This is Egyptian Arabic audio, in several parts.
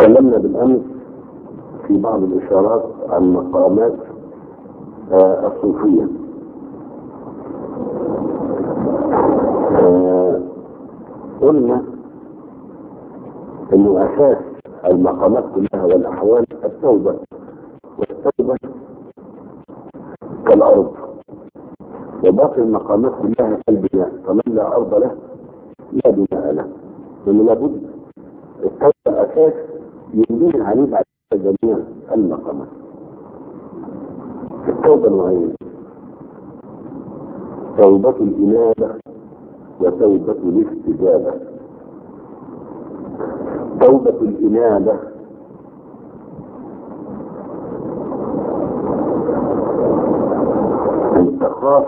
تكلمنا بالامس في بعض الاشارات عن مقامات آه الصوفيه آه قلنا انه اساس المقامات كلها والاحوال التوبه والتوبه كالارض وباقي المقامات كلها كالبناء فمن لا ارض له لا بناء له لانه لابد التوبه اساس ينبني عليه بعد جميع المقامات التوبه نوعين توبه الانابه وتوبه الاستجابه توبه الانابه ان تخاف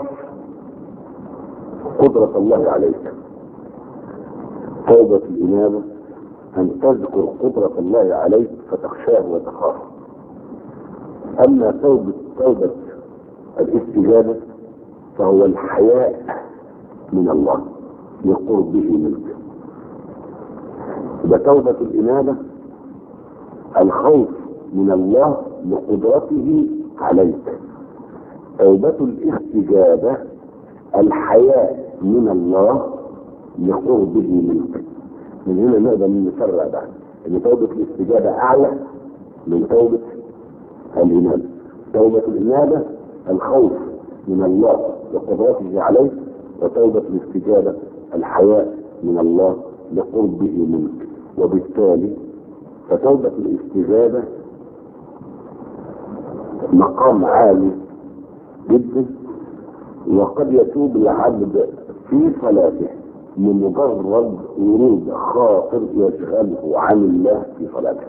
قدرة الله عليك توبة الإنابة أن تذكر قدرة الله عليك فتخشاه وتخافه أما توبة توبة الاستجابة فهو الحياء من الله لقربه منك وتوبة الإنابة الخوف من الله لقدرته عليك توبة الاستجابة الحياء من الله لقربه منك من هنا نقدر نفرق بقى ان توبة الاستجابة اعلى من توبة الانابة توبة الانابة الخوف من الله لقدرته عليه وتوبة الاستجابة الحياء من الله لقربه منك وبالتالي فتوبة الاستجابة مقام عالي جدا وقد يتوب العبد في صلاته لمجرد ورود خاطر يشغله عن الله في صلاته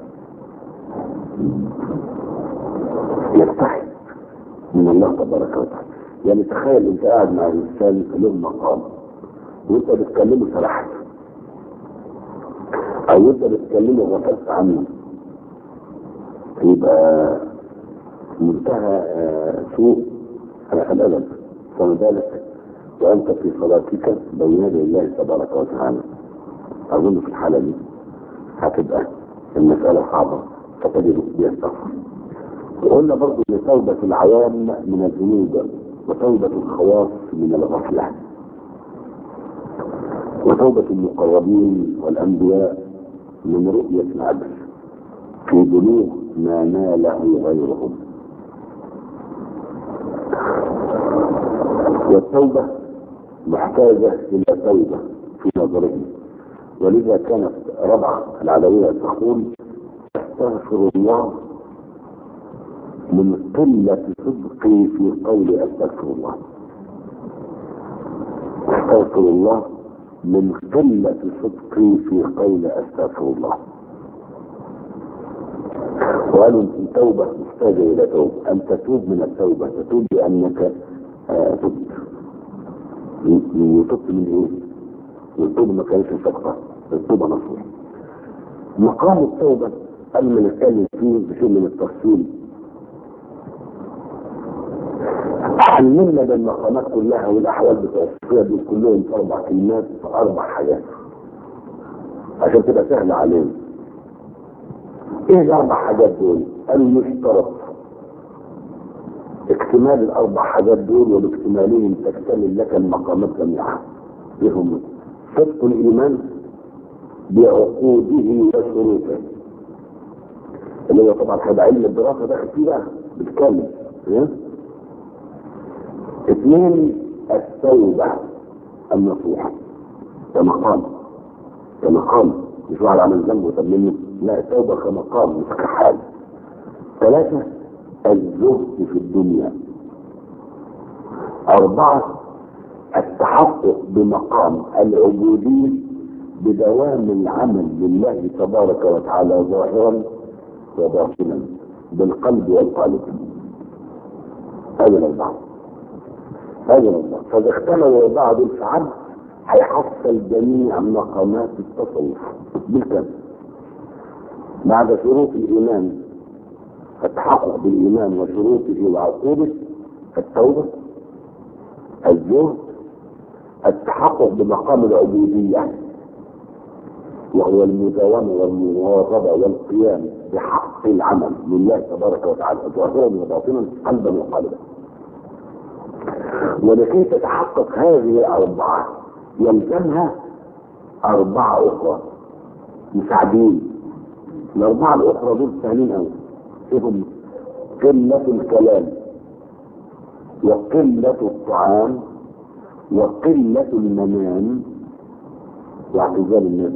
يستحي من الله تبارك وتعالى يعني تخيل انت قاعد مع انسان له مقام وانت بتكلمه سرحت او انت بتكلمه غفلت عنه يبقى منتهى سوء الادب فما بالك وانت في صلاتك بين يدي الله تبارك وتعالى اظن في الحاله دي هتبقى المساله صعبه فتجد بيستغفر وقلنا برضو ان توبه العوام من الذنوب وتوبه الخواص من الغفله وتوبه المقربين والانبياء من رؤيه العبد في بلوغ ما ناله غيرهم والتوبة محتاجة إلى توبة في نظره ولذا كانت ربعة العلوية تقول استغفر الله من قلة صدقي في قول استغفر الله استغفر الله من قلة صدقي في قول استغفر الله وقالوا التوبة محتاجة إلى توبة أن تتوب من التوبة تتوب بأنك آه تبت وتبت من ايه؟ والتوبة ما كانتش سقطة التوبة نصوح مقام التوبة قبل ما نتكلم فيه بشيء من التفصيل علمنا بالمقامات كلها والاحوال بتوع الصوفيه دول كلهم في اربع كلمات في اربع حاجات عشان تبقى سهله علينا ايه الاربع حاجات دول؟ قالوا يشترط اكتمال الاربع حاجات دول وباكتمالهم تكتمل لك المقامات جميعا ايه هم؟ صدق الايمان بعقوده وشروطه اللي هو طبعا هيبقى علم الدراسه داخل فيه بقى بالكامل إيه؟ اثنين التوبه النصوحه كمقام كمقام مش واحد عمل ذنب وتب منه لا التوبه كمقام مش كحال ثلاثه الزهد في الدنيا أربعة التحقق بمقام العبودية بدوام العمل لله تبارك وتعالى ظاهرا وباطنا بالقلب والقالب هذه الأربعة هذه الأربعة فإذا اختلوا الأربعة دول في عبد هيحصل جميع مقامات التصوف بالكامل بعد شروط الإيمان التحقق بالإيمان وشروطه وعقوبه التوبة الزهد التحقق بمقام العبودية وهو المداومة والمواظبة والقيام بحق العمل لله تبارك وتعالى ظاهرا وباطنا قلبا وقالبا ولكي تتحقق هذه الأربعة يلزمها أربعة أخرى مساعدين الأربعة الأخرى دول سهلين أوي فيهم قلة الكلام وقلة الطعام وقلة المنام واعتزال الناس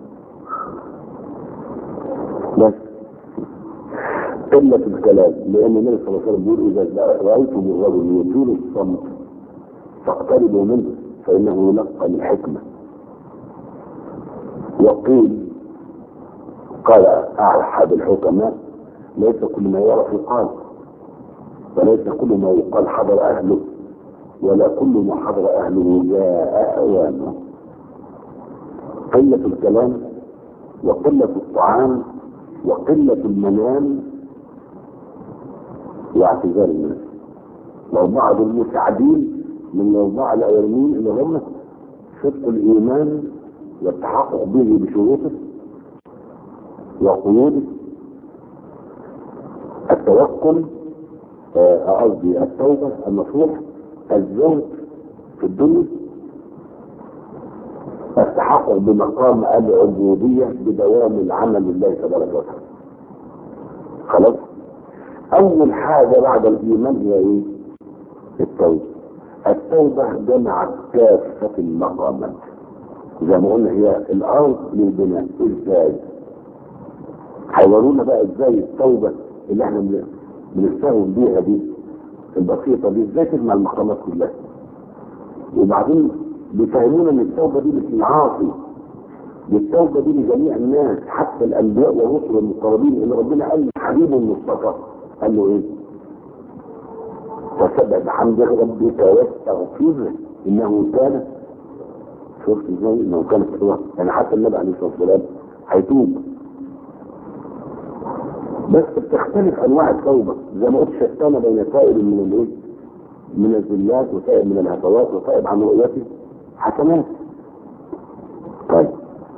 بس قلة الكلام لأن النبي صلى الله عليه وسلم بيقول إذا رأيتم الرجل يطيل الصمت فاقتربوا منه فإنه يلقى من حكمة وقيل قال أحد الحكماء ليس كل ما يعرف يقال وليس كل ما يقال حضر أهله ولا كل ما حضر أهله جاء أوانه قلة الكلام وقلة الطعام وقلة المنام واعتزال الناس الأربعة دول مساعدين من الأربعة الأولين اللي هم صدق الإيمان والتحقق به بشروطه وقيوده التوكل قصدي التوبة المصروف الزهد في الدنيا التحقق بمقام العبودية بدوام العمل لله تبارك وتعالى خلاص أول حاجة بعد الإيمان هي إيه؟ التوبة التوبة جمعت كافة المقامات زي ما قلنا هي الأرض للبناء إزاي؟ حيورونا بقى إزاي التوبة اللي احنا بنستهون بيها دي البسيطة دي ازاي تجمع المقامات كلها وبعدين بيفهمونا ان التوبة دي مش للعاصي دي التوبة دي لجميع الناس حتى الانبياء والرسل المقربين ان ربنا قال لحبيبه المصطفى قال له ايه؟ فسبح بحمد ربك واستغفره انه كان شفت ازاي انه كان فتوى يعني حتى النبي عليه الصلاه والسلام هيتوب بس بتختلف انواع التوبه زي ما قلت شتان بين تائب من الايه؟ من الذلات وتائب من الهفوات وتائب عن رؤيته حسنات طيب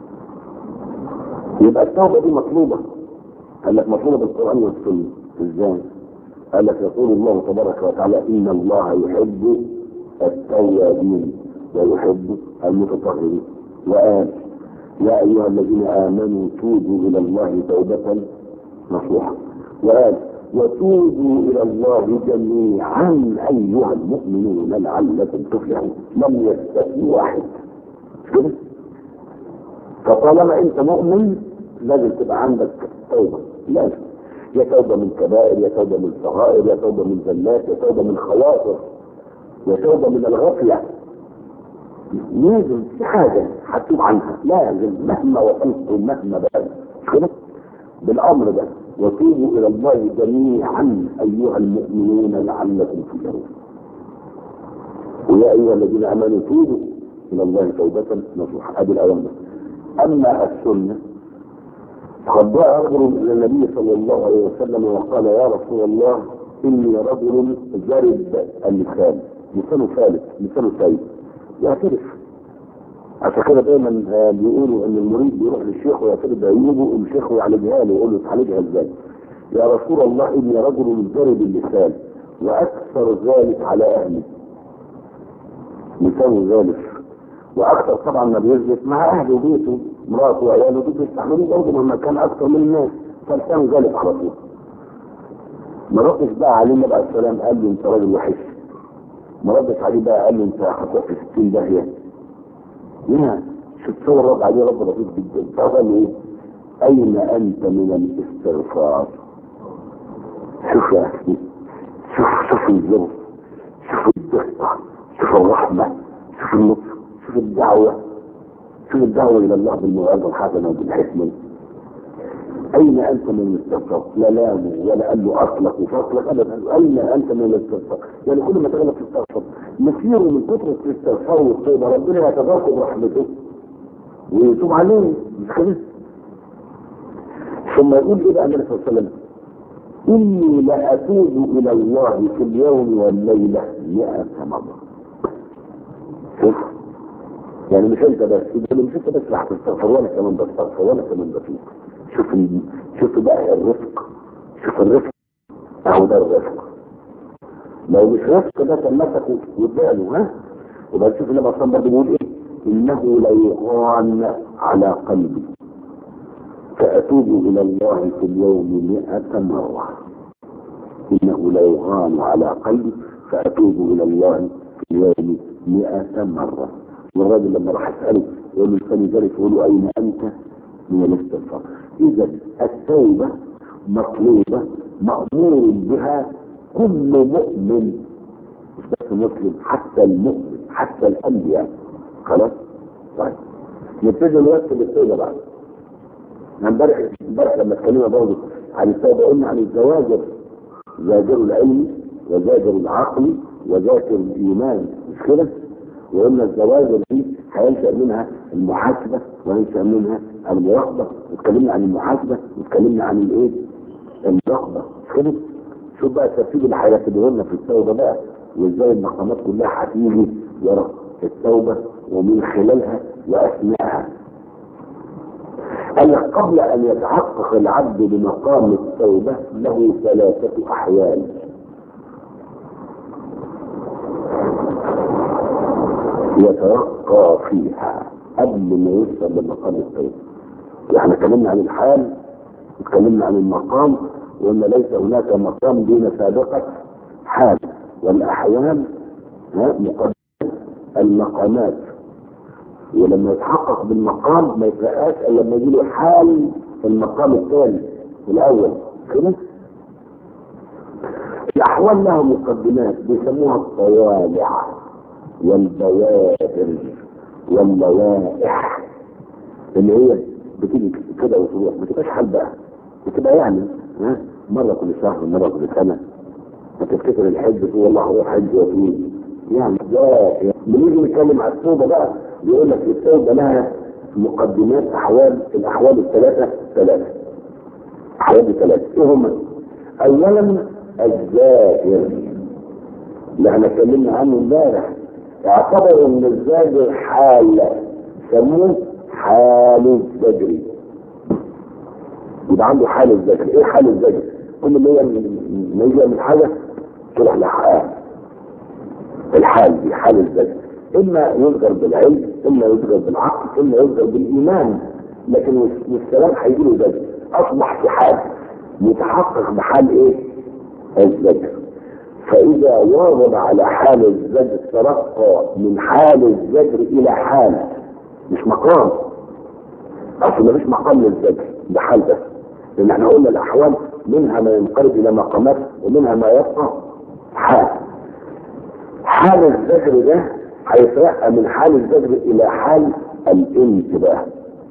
يبقى التوبه دي مطلوبه قال لك مطلوبه بالقران والسنه ازاي؟ قال لك يقول الله تبارك وتعالى ان الله يحب التوابين ويحب المتطهرين وقال يا ايها الذين امنوا توبوا الى الله توبه نصوحا وقال وتوبوا الى الله جميعا ايها المؤمنون لعلكم تفلحون لم يستثني واحد كده فطالما انت مؤمن لازم تبقى عندك توبه لازم يا توبه من كبائر يا توبه من صغائر يا توبه من زلات يا توبه من خواطر يا توبه من الغفله لازم في حاجه هتتوب عنها لازم مهما وقفت ومهما بقى كده بالامر ده وتوبوا الى الله جميعا ايها المؤمنون لعلكم تفلحون ويا ايها الذين امنوا توبوا الى الله توبه نصوحا ادي الاوامر اما السنه فقد جاء رجل الى النبي صلى الله عليه وسلم وقال يا رسول الله اني رجل زرب اللسان لسانه ثالث لسانه سيء يعترف عشان كده دايما بيقولوا ان المريد بيروح للشيخ ويعترف بعيوبه والشيخ يعالجها له ويقول له تعالجها ازاي؟ يا رسول الله اني رجل ضرب اللسان واكثر ذلك على اهلي. لسانه ذلك واكثر طبعا ما بيثبت مع اهله وبيته مراته وعياله دول بيستحملوا برضه مهما كان اكثر من الناس فلسانه ذلك على طول. ما ردش بقى عليه النبي عليه السلام قال له انت راجل وحش. ما ردش عليه بقى قال له انت هتروح في 60 داهيه. هنا شوف تصور رب عليه رب لطيف جدا فقال ايه اين انت من الاستغفار شوف يا اخي شوف شوف الذنب شوف الدقة شوف الرحمة شوف اللطف شوف الدعوة شوف الدعوة الى الله بالموعظة الحسنة وبالحكمة اين انت من الاستغفار لا لامه ولا قال له اصلك وفصلك ابدا اين انت من الاستغفار يعني كل ما تغلب تستغفر مسيره من كثرة الاستغفار والتوبة ربنا يتبارك برحمته ويتوب عليه مش كده ثم يقول ايه بقى النبي صلى الله عليه وسلم اني لاتوب الى الله في اليوم والليله مئة مرة شوف يعني مش انت بس يبقى مش انت بس اللي هتستغفر وانا كمان بستغفر وانا كمان بفيك شوف ال... شوف بقى الرفق شوف الرفق اهو ده الرفق لو مش رفق ده كان مسكه واداله ها وبقى شوف النبي اصلا برضه بيقول ايه انه ليغان على قلبي فاتوب الى الله في اليوم مئة مرة انه ليغان على قلبي فاتوب الى الله في اليوم مئة مرة والراجل لما راح اساله يقول له فلذلك يقول له اين انت من الاستغفار اذا التوبه مطلوبه مامور بها كل مؤمن مش بس مسلم حتى المؤمن حتى الانبياء خلاص طيب نبتدي نرتب بالتوبه بعد امبارح امبارح لما اتكلمنا برضه عن التوبه قلنا عن الزواجر زاجر العلم وزاجر العقل وزاجر الايمان مش كده؟ وقلنا الزواجر دي هينشأ منها المحاسبة وينشأ منها المراقبة واتكلمنا عن المحاسبة واتكلمنا عن الايه؟ المراقبة مش كده؟ شوف بقى الترتيب اللي هيرتبه لنا في التوبة بقى وازاي المقامات كلها هتيجي ورا التوبة ومن خلالها وأثناءها. قال لك قبل أن يتحقق العبد بمقام التوبة له ثلاثة أحوال. يترقى فيها قبل ما يوصل لمقام التوبة. يعني اتكلمنا عن الحال اتكلمنا عن المقام وان ليس هناك مقام دون سابقة حال والاحوال مقدمة المقامات ولما يتحقق بالمقام ما يترقاش الا لما يجي له حال في المقام الثاني الاول كده الاحوال لها مقدمات بيسموها الطوالع والبوادر واللوائح اللي هي بتيجي كده وتروح ما تبقاش حال بقى بتبقى يعني ها مره كل شهر مره كل سنه فتفتكر الحج تقول والله هروح حج واتوب يعني لا بنيجي نتكلم على التوبه بقى بيقول لك التوبه لها مقدمات احوال الاحوال الثلاثه ثلاثه احوال الثلاثه ايه هم؟ اولا الزاجر اللي احنا اتكلمنا عنه امبارح اعتبروا ان الزاجر حال سموه حال الزجري يبقى عنده حال الزجر ايه حال الزجر كل ما هي ما يجي من حاجه تروح لحقها الحال دي حال الزجر اما يذكر بالعلم اما يذكر بالعقل اما يذكر بالايمان لكن والسلام هيجي له زجر اصبح في حال متحقق بحال ايه الزجر فاذا واظب على حال الزجر ترقى من حال الزجر الى حال مش مقام اصل مفيش مقام للزجر ده حال بس لان احنا قلنا الاحوال منها ما ينقلب الى مقامات ومنها ما يبقى حال حال الزجر ده هيترقى من حال الزجر الى حال الانتباه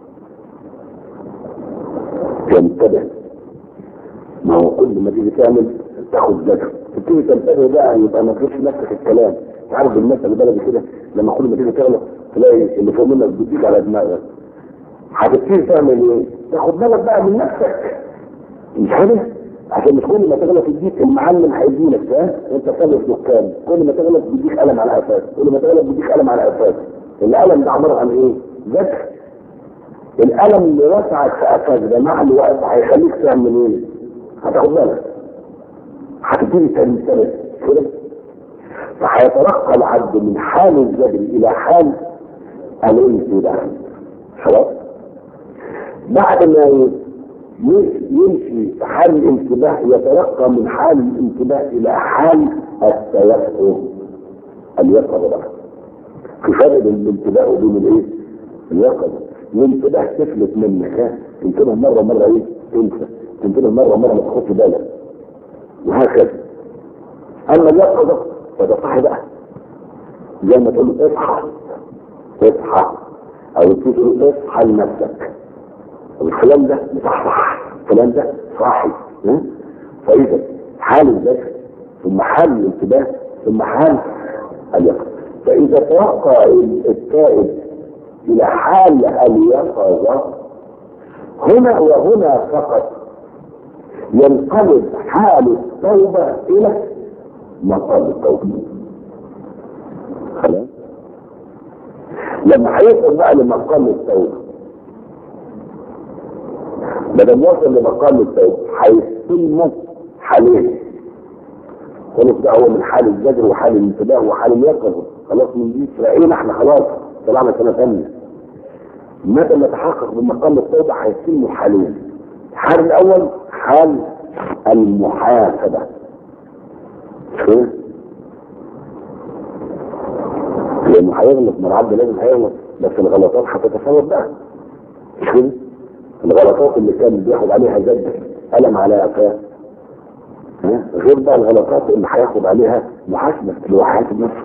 تنتبه ما هو كل ما تيجي تعمل تاخد زجر تبتدي تنتبه بقى يبقى ما تجيبش نفسك الكلام عارف المثل البلدي كده لما كل ما تيجي تغلط تلاقي اللي فوق منك بيديك على دماغك هتبتدي تعمل ايه؟ تاخد بالك بقى من نفسك مش كده؟ عشان مش كل ما تغلط يديك المعلم هيديلك فاهم؟ انت طالب دكان كل ما تغلط بيديك قلم على قفاك كل ما تغلط بيديك قلم على قفاك القلم ده عباره عن ايه؟ ذكر القلم اللي وسعك في قفاك ده مع الوقت هيخليك تعمل ايه؟ هتاخد بالك هتبتدي تنتبه كده فهيترقى العبد من حال الزجر الى حال الانتباه خلاص بعد ما يمشي في حال الانتباه يترقى من حال الانتباه الى حال التيقظ اليقظه بقى في فرق بين الانتباه وبين الايه؟ اليقظه الانتباه تفلت منك ها تنتبه مره مره ايه؟ تنسى تنتبه مره مره ما تاخدش بالك وهكذا اما اليقظه فده صح بقى زي ما تقول له اصحى اصحى او تقول له اصحى لنفسك الكلام ده مصحصح الكلام ده صاحي فاذا حال الذكر ثم حال الانتباه ثم حال اليقظه فاذا توقع التائب الى حال اليقظه هنا وهنا فقط ينقلب حال التوبه الى مقام التوبه خلاص لما هيوصل بقى لمقام التوبه بدل يوصل لمقام التوبه هيستلمه حالين خلاص بقى هو من حال الزجر وحال الانتباه وحال اليقظه خلاص من دي تلاقينا احنا خلاص طلعنا سنه ثانيه متى نتحقق بمقام التوبه هيستلمه حالين الحال الاول حال المحاسبه شو لانه هيغلط ما العبد لازم هيغلط بس الغلطات هتتفاوت بقى مش كده؟ الغلطات اللي كان بياخد عليها جد قلم على قفاه ها؟ غير بقى الغلطات اللي هياخد عليها محاسبه اللي هو هيحاسب نفسه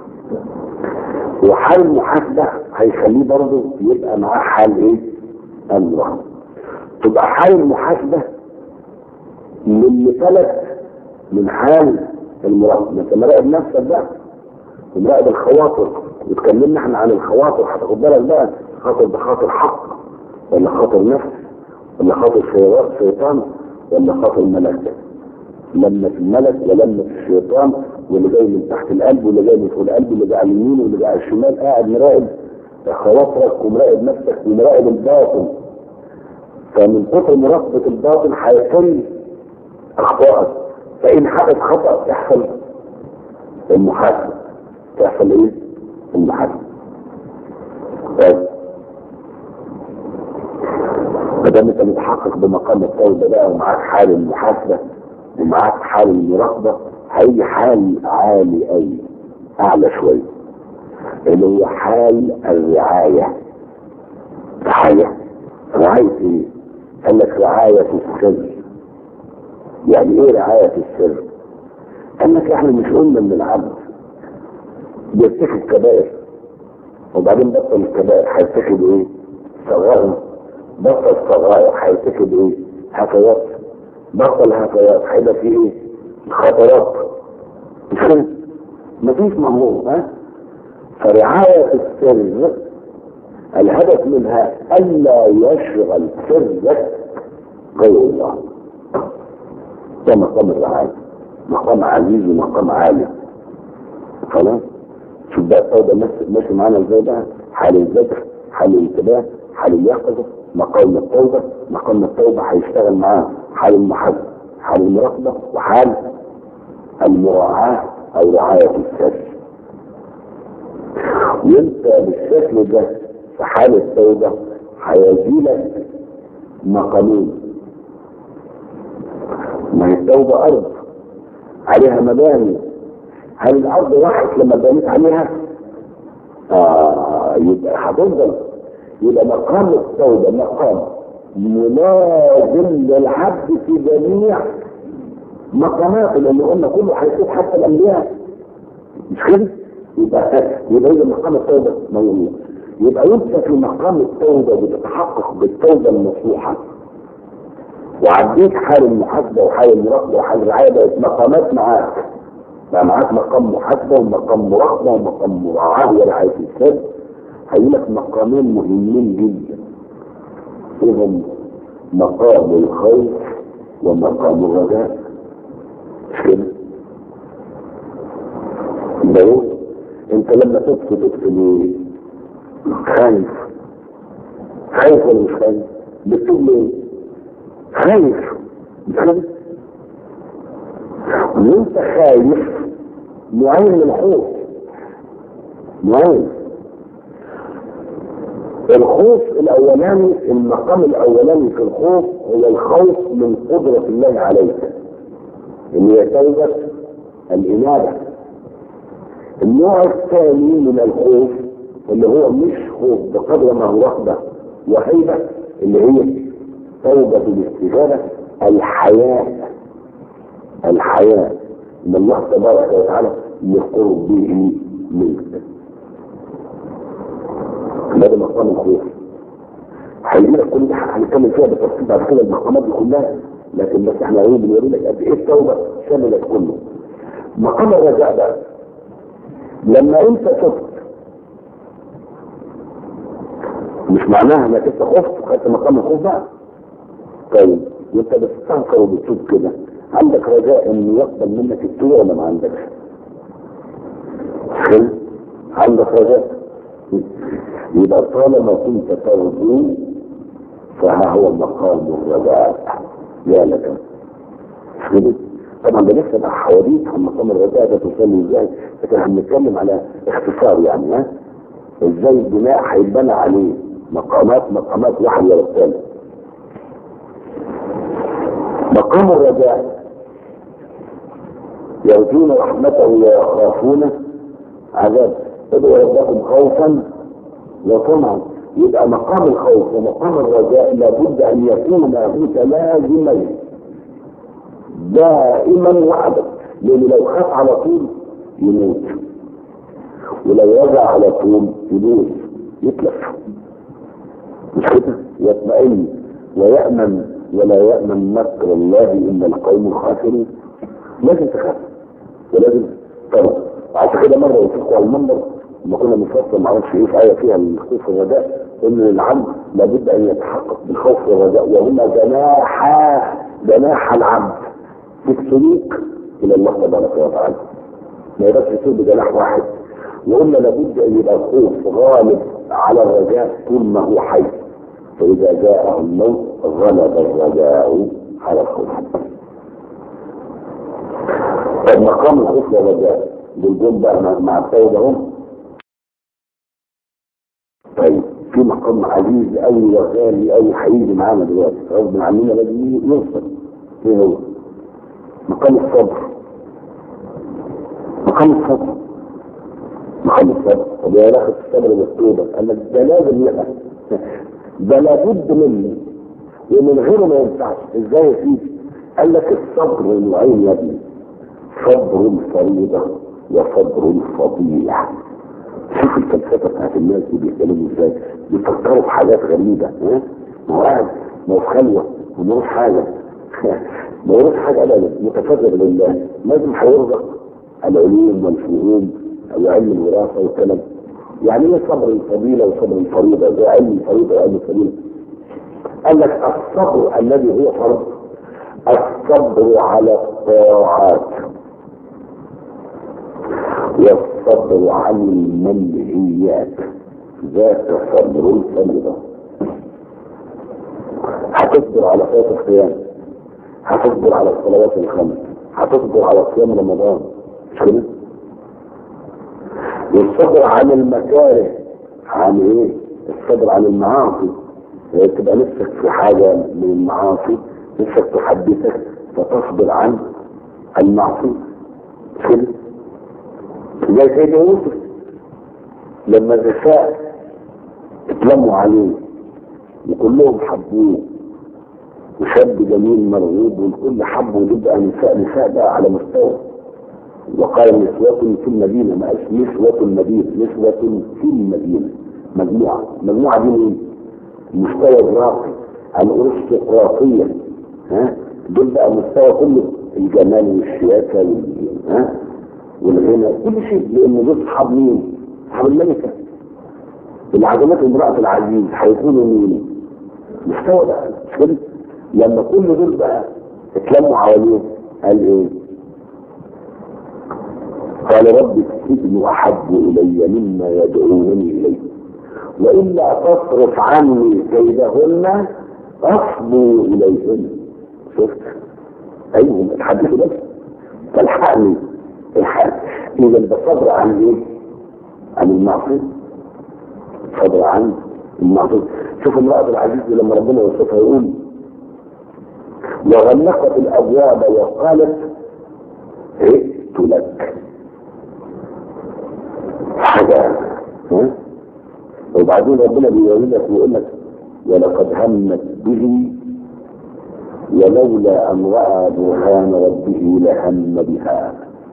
وحال المحاسبه هيخليه برضه يبقى معاه حال ايه؟ المراقبه تبقى حال المحاسبه من مثلث من حال المراقبه انت مراقب نفسك بقى ومراقب الخواطر واتكلمنا احنا عن الخواطر هتاخد بالك بقى خاطر بخاطر حق ولا خاطر نفس ولا خاطر شيطان ولا خاطر ملك لما في الملك ولما في الشيطان واللي جاي من تحت القلب واللي جاي من فوق القلب واللي جاي على اليمين واللي جاي على الشمال قاعد مراقب خواطرك ومراقب نفسك ومراقب الباطن فمن كتر مراقبة الباطن هيقل أخطائك فإن حدث خطأ تحصل المحاسبة تحصل إيه؟ المحاسبة ما دام انت متحقق بمقام التوبه بقى ومعاك حال المحاسبه ومعاك حال المراقبه هيجي حال عالي قوي اعلى شويه اللي هو حال الرعايه رعايه رعايه ايه؟ قال لك رعايه السر يعني ايه رعايه السر؟ قال لك احنا مش قلنا ان العبد بيرتكب كبائر وبعدين بطل الكبائر هيرتكب ايه؟ صغائر بطل صغائر هيرتكب ايه؟ هفوات بطل هفوات هيبقى في ايه؟ خطرات مش كده؟ مفيش مهموم ها؟ فرعاية السر الهدف منها ألا يشغل سرك غير الله ده مقام الرعاية مقام عزيز ومقام عالي خلاص شوف بقى التوبة ماشي معانا ازاي بقى حال الذكر حال الانتباه حال اليقظة مقام التوبة مقام التوبة هيشتغل معاه حال المحبة حال المراقبة وحال المراعاة أو رعاية السر وانت بالشكل ده في حال التوبة هيزيلك مقامين ما هي التوبة أرض عليها مباني هل الأرض راحت لما بنيت عليها؟ آه يبقى هتفضل يبقى مقام التوبة مقام ملازم للعبد في جميع مقاماته لأن قلنا كله هيصير حتى الأنبياء مش كده؟ يبقى يبقى إذا مقام التوبة موجود يبقى وانت في مقام التوبة بتتحقق بالتوبة النصوحة وعديت حال المحاسبة وحال المراقبة وحال الرعاية بقت مقامات معاك بقى معاك مقام محاسبة ومقام مراقبة ومقام مراعاة ورعاية السر هيجيلك مقامين مهمين جدا فيهم مقام الخوف ومقام الرجاء مش كده؟ ده انت لما تدخل تدخل ايه؟ خايف خايف ولا مش خايف؟ بتقول ليه؟ خايف مش كده؟ وانت خايف معين من الخوف معين الخوف الاولاني المقام الاولاني في الخوف هو الخوف من قدرة الله عليك اللي هي توبة الإنابة النوع الثاني من الخوف اللي هو مش خوف بقدر ما هو رغبة وهيبة اللي هي توبة الاستجابة الحياة الحياة ان الله تبارك وتعالى يقرب به منك هذا مقام الخوف هيجيلك كل ده هنتكلم فيها بالتفصيل بعد كده المقامات دي كلها لكن بس احنا ايه بنوري لك قد ايه التوبه شملت كله مقام الرجاء بقى لما انت تبت مش معناها انك انت خفت خدت مقام الخوف بقى طيب وانت بتستنكر وبتشوف كده عندك رجاء انه يقبل منك التوبه ولا ما عندكش؟ حلو عندك رجاء يبقى طالما كنت ترجو فها هو مقام الرجاء يا لك مش كده؟ طبعا ده لسه بقى حواديت عن مقام الرجاء ده توصل ازاي لكن احنا بنتكلم على اختصار يعني ها ازاي البناء هيتبنى عليه مقامات مقامات واحد ورا الثاني مقام الرجاء يرجون رحمته ويخافون عذابه ادعوا ربكم خوفا وطمعا يبقى مقام الخوف ومقام الرجاء لابد ان يكون متلازمين دائما وحدا لانه لو خاف على طول يموت ولو رجع على طول يموت يتلف مش كده يطمئن ويأمن ولا يأمن مكر الله إلا القوم الخاسرون لازم تخاف ولازم ترى عشان كده مرة قلت لكم على المنبر لما كنا بنفصل معرفش ايه في آية فيها الخوف والرجاء ان العبد لابد ان يتحقق بالخوف والرجاء وهما جناحا جناح العبد في السلوك الى الله تبارك وتعالى ما يقدرش يسير بجناح واحد وقلنا لابد ان يبقى الخوف غالب على الرجاء طول ما هو حي فاذا جاءه الموت غلب الرجاء على الخوف طب مقام الخوف والرجاء دول بقى مع- مع التوبه هم طيب في مقام عزيز قوي وغالي قوي هيجي معانا دلوقتي غصب عننا لازم يوصل ايه هو؟ مقام الصبر مقام الصبر مقام الصبر طب يا علاقة الصبر والتوبة قال لك ده لازم يبقى ده لابد منه ومن غيره ما ينفعش ازاي يا سيدي؟ قال لك الصبر نوعين يا ابني صبر الفريضة وصبر الفضيلة شوف الفلسفه بتاعت الناس دي بيتكلموا ازاي بيفكروا في حاجات غريبه ها ما هو قاعد ما هو في خلوه وملوش حاجه ما هوش حاجه ابدا متفرغ لله لازم هيرزق العلوم والفهوم وعلم الوراثه والكلام يعني ايه صبر الفضيله وصبر الفريضه زي علم الفريضه وعلم الفضيله قال لك الصبر الذي هو فرض الصبر على الطاعات والصبر عن المنهيات ذات صبر الفريضة هتصبر على صلاة الصيام هتصبر على الصلوات الخمس هتصبر على صيام رمضان مش كده؟ والصبر عن المكاره عن ايه؟ الصبر عن المعاصي يعني تبقى نفسك في حاجة من المعاصي نفسك تحدثك فتصبر عن المعصية مش كده؟ زي سيدنا يوسف لما النساء اتلموا عليه وكلهم حبوه وشاب جميل مرغوب والكل حبه ويبقى نساء نساء بقى على مستوى وقال نسوة في المدينة ما قالش نسوة المدينة نسوة في المدينة مجموعة المجموعة دي مين؟ المستوى الراقي الارستقراطية ها دول بقى مستوى كله الجمال والشياكة وال ها والغنى كل شيء لان دول اصحاب مين؟ اصحاب الملكة اللي عجبته امرأة العزيز هيكونوا مين؟ مستوى ده مش كده؟ لما كل دول بقى اتلموا حواليه قال ايه؟ قال رب السجن احب الي مما يدعونني اليه والا تصرف عني كيدهن اصبو اليهن شفت؟ ايوه اتحدثوا بس فالحقني الحق اذا ده صبر عن ايه؟ عن المعصيه صبر عن المعصيه شوف امرأة العزيز لما ربنا يوصفها يقول وغلقت الابواب وقالت ائت لك حاجه ها وبعدين ربنا بيوري لك ويقول لك ولقد همت به ولولا ان راى برهان ربه لهم بها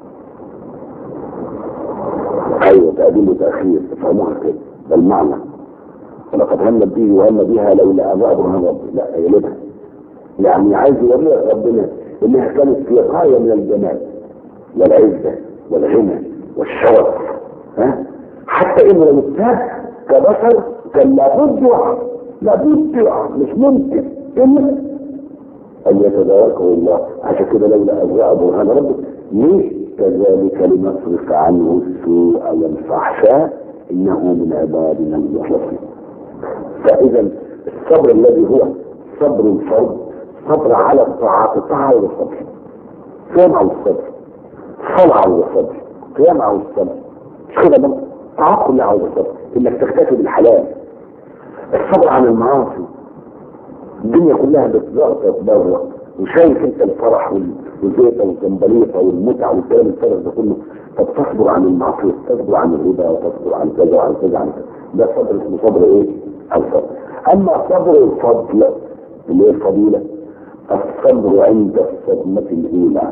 ايوه تقديم وتاخير تفهموها كده ده المعنى ولقد همت به وهم بها لولا ان راى برهان ربه لا يقلبها يعني عايز يوري لك ربنا انها كانت في غايه من الجمال والعزه والغنى والشرف ها حتى ان الانسان كبشر كان لابد يقع لابد يقع مش ممكن الا ان يتداركه الله عشان كده لولا ان راى برهان ربه ليه كذلك لنصرف عنه السوء والفحشاء انه من عبادنا المخلصين فاذا الصبر الذي هو صبر الفرد صبر على الطاعات الطاعه على الصبر صيام على الصبر صلاة على الصبر قيام على الصبر مش كده بقى الطاعات كلها على الصبر انك تكتفي بالحلال الصبر عن المعاصي الدنيا كلها بتزقطط بره وشايف انت الفرح وال- والزيطه والزنبليطه والمتعه والكلام الفارغ ده كله طب تصبر عن المعصيه تصبر عن الربا وتصبر عن كذا وعن كذا عن كذا ده صبر اسمه صبر ايه؟ الصبر اما صبر الفضل اللي هي الفضيله الصبر عند الصدمه الاولى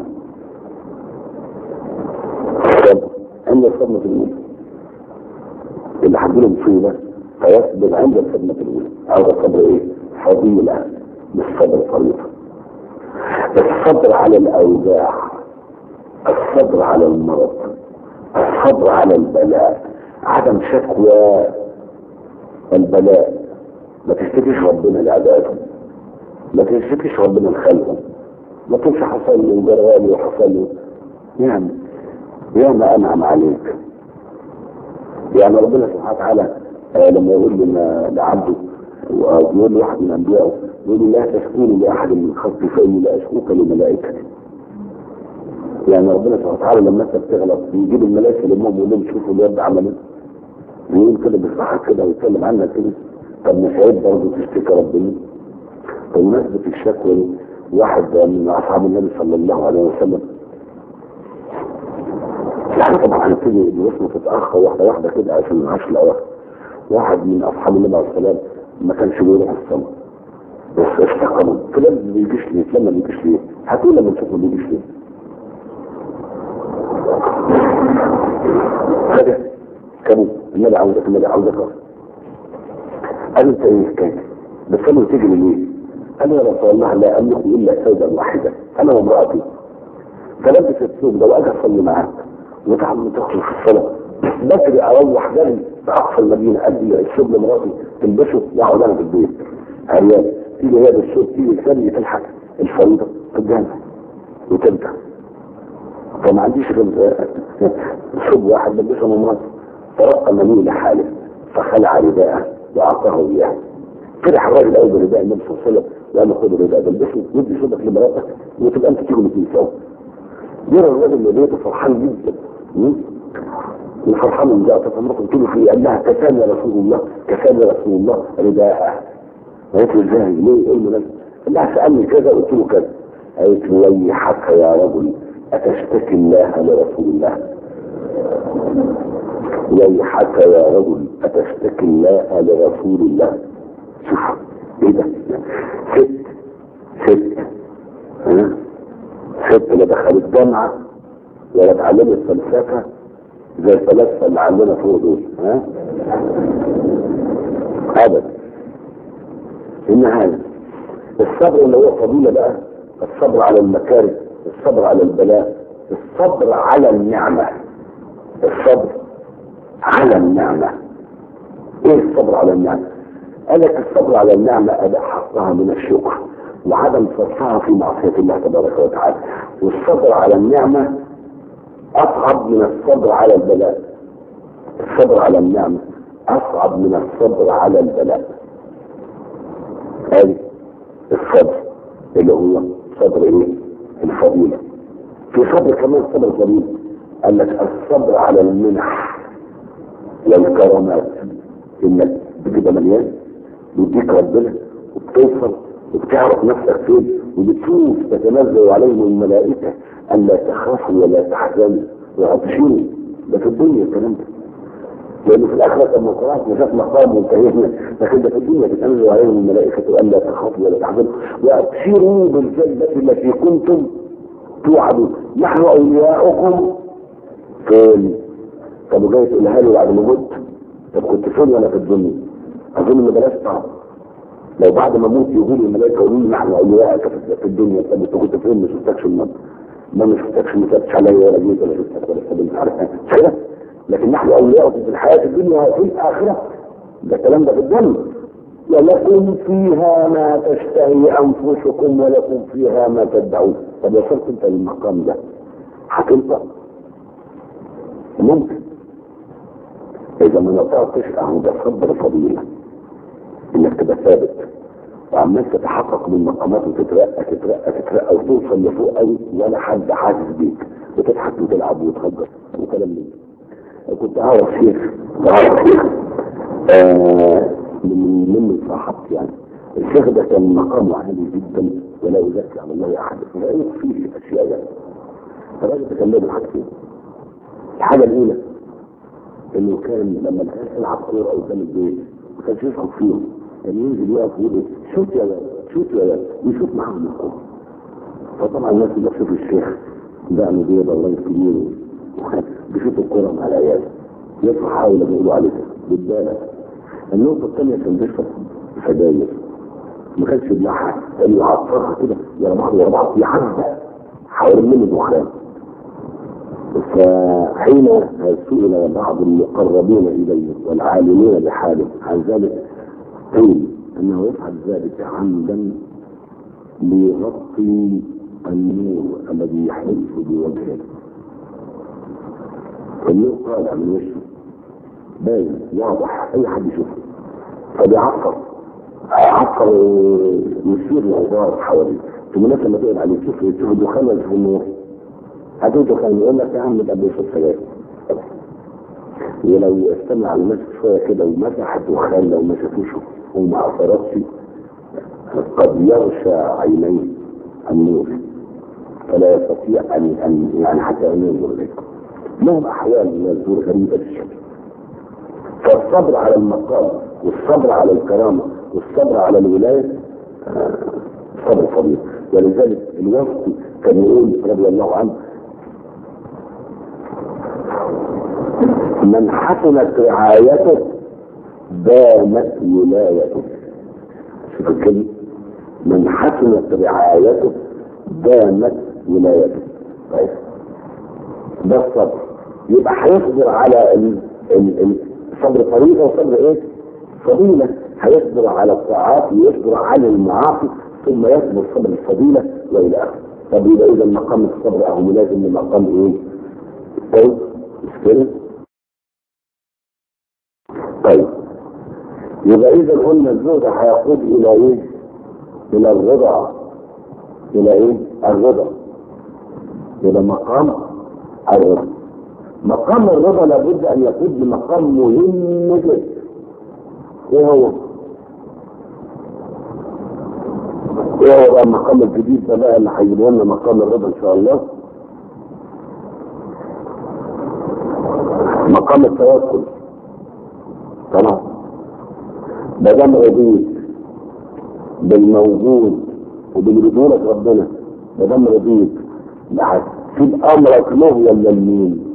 الصبر عند الصدمه الاولى اللي هتجيله مصيبه فيصبر عند الصدمه الاولى هذا الصبر ايه؟ فضيله مش صبر فريضه الصبر على الاوجاع الصبر على المرض الصبر على البلاء عدم شكوى البلاء ما تشتكيش ربنا لعباده ما تشتكيش ربنا لخلقه ما تقولش حصل لي وجرالي وحصل لي يعني يا ما انعم عليك يعني ربنا سبحانه وتعالى آه، لما يقول لنا لعبده ويقول لواحد من انبيائه يقول له لا تشكوني لاحد من خلقي فاني لا اشكوك لملائكتي يعني ربنا سبحانه وتعالى لما انت بتغلط بيجيب الملائكه لامهم ويقول لهم شوفوا الواد ده عمل ايه يقول كده بيصحك كده ويتكلم عنك كده طب مش عيب برضه تشتكي ربنا بمناسبة الشكوى دي واحد من اصحاب النبي صلى الله عليه وسلم يعني طبعا هنبتدي الوصمة تتأخر واحدة واحدة كده عشان ما نعرفش الأواخر واحد من أصحاب النبي عليه السلام ما كانش بيروح الصلاة بس افتكروا فلان ما بيجيش ليه فلان ما بيجيش ليه هتقول لما تشوف ما بيجيش ليه كده كانوا النبي عاوزك النبي عاوزك قال انت ايه حكايتك بس انا تيجي ليه قال يا رسول الله لا املك الا ثوبا واحدا انا وامراتي فلبس الثوب ده واجي اصلي معاك وتعمل تخرج في الصلاه بجري اروح جري في اقصى المدينه ادي الثوب لمراتي تلبسه واقعد انا في البيت عريان تيجي هي بالثوب تيجي ثانيه تلحق الفريضه في الجامع وترجع فما عنديش غير ثوب واحد بلبسه من مراتي فرق النبي لحاله فخلع رداءه واعطاه اياه فرح الراجل قوي برداء النبي صلى الله عليه وسلم وقال له خد الرداء ده البسه وادي ثوبك لمراتك وتبقى انت تيجوا الاثنين سوا يرى الراجل لبيته فرحان جدا م? وفرحان من جاء تفهمك قلت له في قال لها كفاني يا رسول الله كفاني يا رسول الله رداءه قالت له ازاي ليه ايه المناسبه؟ قال لها سالني كذا قلت له كذا قالت له ويحك يا رجل اتشتكي الله لرسول الله ويحك يا رجل اتشتكي الله لرسول الله شوف ايه ده ست ست ها ست لا دخلت جامعه ولا اتعلمت فلسفه زي الفلاسفه اللي عندنا فوق دول ها ابدا ان هذا الصبر اللي هو فضيله بقى الصبر على المكاره الصبر على البلاء الصبر على النعمه الصبر على النعمه ايه الصبر على النعمه قال لك الصبر على النعمه اداء حقها من الشكر وعدم صرفها في معصيه الله تبارك وتعالى والصبر على النعمه اصعب من الصبر على البلاء الصبر على النعمه اصعب من الصبر على البلاء هذه الصبر اللي هو صبر ايه الفضيله في صبر كمان صبر الفضيله قال لك الصبر على المنح والكرامات انك بتبقى مليان بيديك ربنا وبتوصل وبتعرف نفسك فين وبتشوف تتنزل عليهم الملائكه ان لا تخافوا ولا تحزنوا وابشروا ده في الدنيا الكلام ده لانه في الاخره لما قرات نشاف مقام وانتهينا لكن ده في الدنيا تتنزل عليهم الملائكه ان لا تخافوا ولا تحزنوا وابشروا بالجنه التي كنتم توعدون نحن اولياؤكم فين؟ طب وجاي تقولها لي بعد ما مت طب كنت فين وانا في الدنيا؟ اظن ان بلاش طعم لو بعد ما اموت يقولوا لي الملائكه يقولوا لي نحن اولياءك في الدنيا طب انت كنت فين ما شفتكش النهارده ما ما شفتكش ما سالتش عليا ولا جيت ولا شفتك ولا استقبلت عارف مش كده لكن نحن اولياؤكم في الحياه الدنيا وفي الاخره ده الكلام ده في الدنيا ولكم فيها ما تشتهي انفسكم ولكم فيها ما تدعون طب وصلت انت للمقام ده هتنطق ممكن اذا ما نطقتش اهو ده صبر فضيله انك تبقى ثابت وعمال تتحقق من مقامات وتترقى تترقى تترقى وتوصل لفوق قوي ولا حد حاسس بيك وتضحك وتلعب وتهجر وكلام من ده كنت اعرف شيخ اعرف شيخ آه من من صاحبتي يعني الشيخ ده كان مقامه عالي جدا ولا يزكي على الله احد لا فيه اشياء يعني فالراجل تكلمه بحاجتين الحاجه الاولى انه كان لما الناس يلعب كوره قدام البيت ما كانش يشعر فيهم كان ينزل يقف ويقول ايه شوت يا ولد شوت يا ولد ويشوف معاهم الكوره فطبعا الناس اللي بتشوف الشيخ ده عنده بيض الله يسلمه بيشوف الكوره مع العيال يصحى حاول بيقولوا عليه بالبالة النقطة الثانية كان بيشرب سجاير ما كانش بيلحق كان يعطرها كده يا بعض يا بعض يعدى حوالين منه دخان فحين سئل بعض المقربين اليه والعالمين بحاله عن ذلك قيل انه يفعل ذلك عمدا ليغطي النور الذي يحس بوجهه النور طالع من وشه باين واضح اي حد يشوفه فبيعطر عطر يصير الغبار حواليه ثم الناس لما تقعد عليه تشوف تشوف الدخان ولا تشوف النور هتقول دخان يقول لك يا عم ده بيشرب سجاير ولو استنى على الناس شويه كده ومسح الدخان لو ما شافوش وما اثرتش قد يغشى عينيه النور فلا يستطيع ان ان يعني حتى ان ينظر اليه لهم احوال من الزور غريبه بالشكل فالصبر على المقام والصبر على الكرامه والصبر على الولايه آه، صبر فضيل ولذلك الوفد كان يقول رضي الله عنه من حسنت رعايته دامت ولايته شوف الكلمة من حسنت رعايته دامت ولايته طيب ده الصبر يبقى هيصبر على ال- ال- ال- صبر فريضة وصبر ايه؟ فضيلة هيصبر على الطاعات ويصبر على المعاصي ثم يصبر صبر الفضيلة والى اخره طب يبقى اذا مقام الصبر اهو ملازم لمقام ايه؟ طيب مش كده؟ طيب يبقى اذا قلنا الزهد هيقود الى ايه؟ الى الرضا الى ايه؟ الرضا الى مقام الرضا مقام الرضا لابد ان يقود لمقام مهم جدا ايه هو؟ ايه هو بقى المقام الجديد ده بقى اللي هيجيبوا لنا مقام الرضا ان شاء الله؟ مقام التوكل طبعا ما دام رضيت بالموجود وبالرجولة ربنا ما دام رضيت هتسيب امرك له ولا لمين؟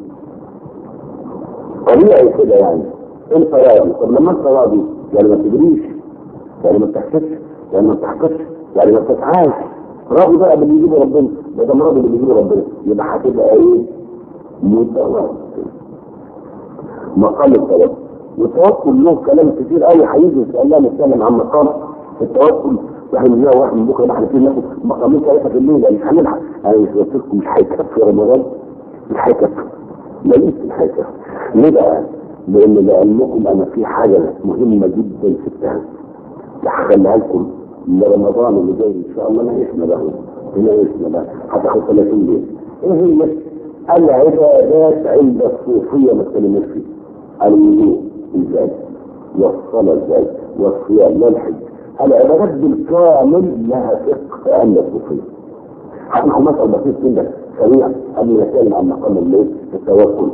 طبيعي كده يعني انت راضي طب لما انت راضي يعني ما تجريش يعني ما بتحسبش يعني ما بتحققش يعني ما بتسعاش راضي بقى باللي يجيبه ربنا ما دام راضي باللي يجيبه ربنا يبقى هتبقى ايه؟ متوكل مقام التوكل والتوكل له كلام كتير قوي هيجي ان شاء الله نتكلم عن مقام التوكل واحد من واحد من بكره احنا فيه ناخد مقامين ثلاثه في الليل يعني مش هنلحق انا مش قلت لكم مش هيكفي رمضان مش هيكفي لا يمكن هيكفي ليه بقى؟ لان لعلمكم انا في حاجه مهمه جدا سبتها هخليها لكم لرمضان اللي جاي ان شاء الله ناقشنا بقى ناقشنا بقى هتاخد 30 ليله ايه هي؟ العبادات عند الصوفيه ما اتكلمناش فيه الوضوء ازاي والصلاة ازاي والصيام والحج العبادات بالكامل لها فقه عند الصوفية هناخد مثل بسيط كده سريع قبل ما نتكلم عن مقام الليل التوكل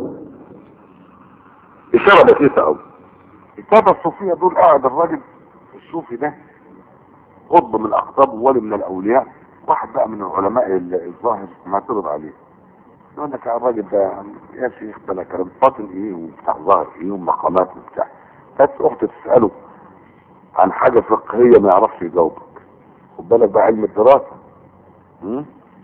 إشارة بسيطة أوي السادة الصوفية دول قاعد الراجل الصوفي ده قطب من الأقطاب وولي من الأولياء واحد بقى من العلماء ال- الظاهر معترض عليه يقول لك يا الراجل ده يا شيخ ده كلام باطن ايه وبتاع ظاهر ايه ومقامات وبتاع فتروح تسأله عن حاجة فقهية ما يعرفش يجاوبك خد بالك بقى علم الدراسة م?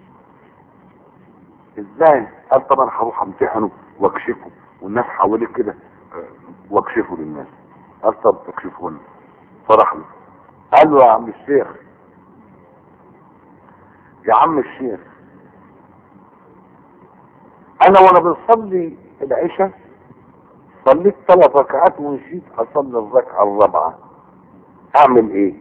ازاي؟ قال طبعا هروح امتحنه واكشفه والناس حواليك كده آه، واكشفه للناس قال طب تكشفه لنا فرح له قال له يا عم الشيخ يا عم الشيخ انا وانا بنصلي العشاء صليت ثلاث ركعات ونسيت اصلي الركعه الرابعه اعمل ايه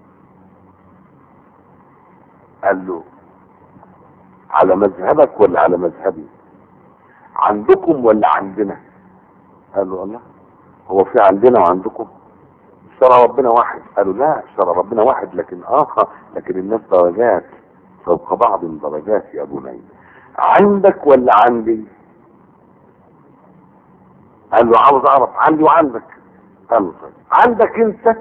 قال له على مذهبك ولا على مذهبي عندكم ولا عندنا قال له الله هو في عندنا وعندكم شرع ربنا واحد قالوا لا شرع ربنا واحد لكن اه لكن الناس درجات فوق بعض درجات يا بني عندك ولا عندي قال له عاوز اعرف عندي وعندك قال له طيب عندك انت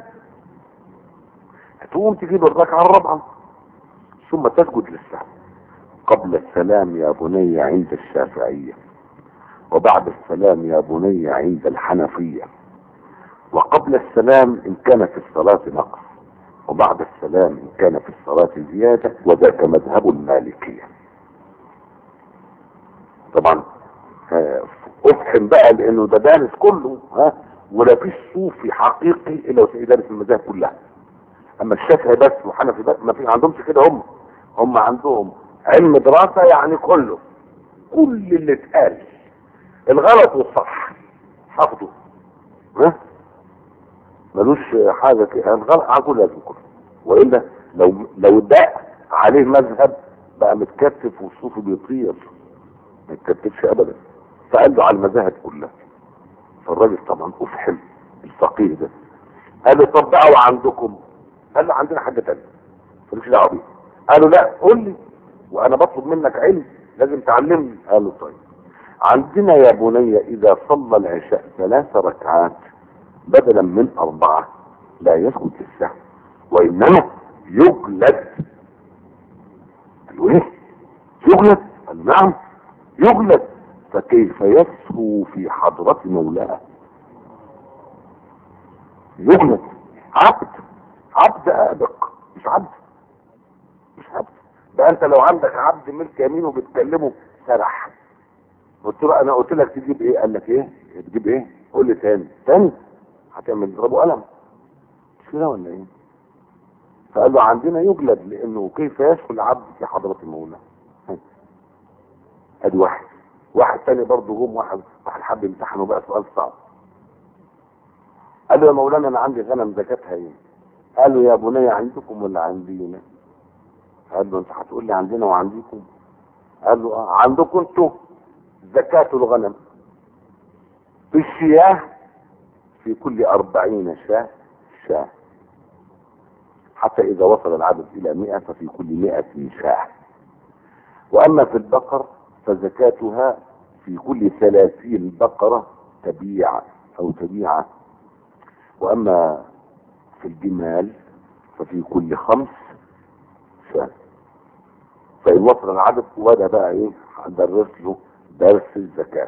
هتقوم تجيب الركعه الرابعه ثم تسجد للسهو قبل السلام يا بني عند الشافعيه وبعد السلام يا بني عند الحنفيه وقبل السلام ان كان في الصلاه نقص وبعد السلام ان كان في الصلاه زياده وذاك مذهب المالكيه طبعا آه، افهم بقى لانه ده دارس كله ها ولا فيش صوفي حقيقي الا وتلاقيه دارس المذاهب كلها اما الشافعي بس وحنفي بس ما في عندهمش كده هم هم عندهم علم دراسه يعني كله كل اللي اتقال الغلط والصح حافظه ها ملوش حاجه كده الغلط عقول لازم كله والا لو لو دق عليه مذهب بقى متكتف والصوفي بيطير ما يتكتفش ابدا فقال له على المذاهب كلها فالراجل طبعا افحم الفقيه ده قال له طب بقى وعندكم قال له عندنا حاجه تانية ماليش دعوه بيه قالوا لا قول لي وانا بطلب منك علم لازم تعلمني قال له طيب عندنا يا بني اذا صلى العشاء ثلاث ركعات بدلا من اربعه لا يسجد للسهو وانما يجلد قال له ايه يجلد قال له نعم يجلد فكيف يسهو في حضرة مولاه يجلد عبد عبد ابق مش عبد مش عبد ده انت لو عندك عبد ملك يمين وبتكلمه سرح قلت له انا قلت لك تجيب ايه قال لك ايه تجيب ايه قول لي تاني تاني هتعمل ضربه قلم مش كده ولا ايه فقال له عندنا يجلد لانه كيف يسهو العبد في حضرة المولى ادي واحد واحد تاني برضه جم واحد واحد حب يمتحنه بقى سؤال صعب قال له يا مولانا انا عندي غنم زكاتها ايه قال له يا بني عندكم ولا عندينا قال له انت هتقول لي عندنا وعندكم قال له اه عندكم انتوا زكاة الغنم في الشياه في كل أربعين شاة شاة حتى إذا وصل العدد إلى مئة ففي كل مئة شاة وأما في البقر فزكاتها في كل ثلاثين بقرة تبيع أو تبيعة وأما في الجمال ففي كل خمس شاة فإن وصل العدد وده بقى إيه هندرس له درس الزكاة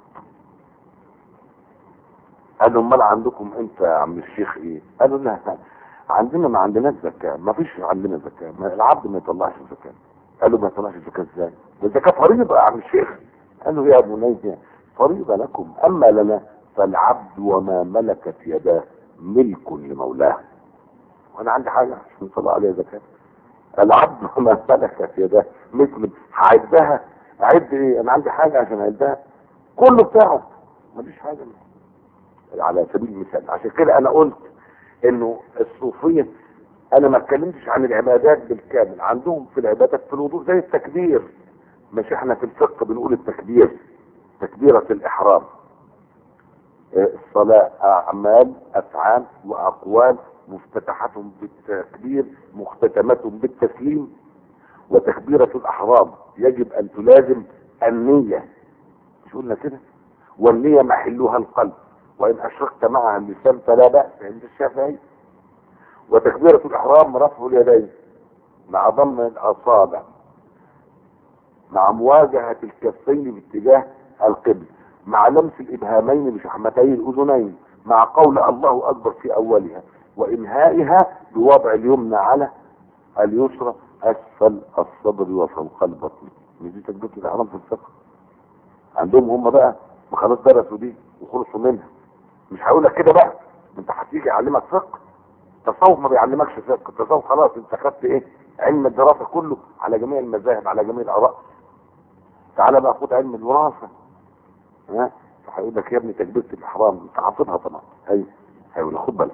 قالوا امال عندكم انت يا عم الشيخ ايه قالوا لا عندنا ما عندناش زكاة ما فيش عندنا زكاة ما العبد ما يطلعش زكاة قالوا ما يطلعش زكاة ازاي ده الزكاة فريضة يا عم الشيخ قالوا يا بني فريضة لكم اما لنا فالعبد وما ملكت يداه ملك لمولاه وانا عندي حاجة عشان يطلع عليها زكاة العبد وما ملكت يداه ملك هعدها اعد ايه انا عندي حاجة عشان اعدها كله بتاعه مفيش حاجة على سبيل المثال عشان كده انا قلت انه الصوفية انا ما اتكلمتش عن العبادات بالكامل عندهم في العبادات في الوضوء زي التكبير مش احنا في الفقه بنقول التكبير تكبيرة الاحرام آه، الصلاة اعمال افعال واقوال مفتتحة بالتكبير مختتمة بالتسليم وتكبيرة الاحرام يجب ان تلازم النية مش قلنا كده والنية محلها القلب وإن أشركت معها اللسان فلا بأس عند الشافعي وتكبيرة الإحرام رفع اليدين مع ضم الأصابع مع مواجهة الكفين باتجاه القبل مع لمس الإبهامين بشحمتي الأذنين مع قول الله أكبر في أولها وإنهائها بوضع اليمنى على اليسرى أسفل الصدر وفوق البطن مش دي تكبيرة الإحرام في الفقه عندهم هم بقى خلاص درسوا دي وخلصوا منها مش هقول لك كده بقى انت هتيجي يعلمك فقه التصوف ما بيعلمكش فقه التصوف خلاص انت خدت ايه علم الدراسه كله على جميع المذاهب على جميع الاراء تعالى بقى خد علم الوراثه ها هيقول لك يا ابني تكبيره الاحرام انت حافظها طبعا هي هيقول لك خد بالك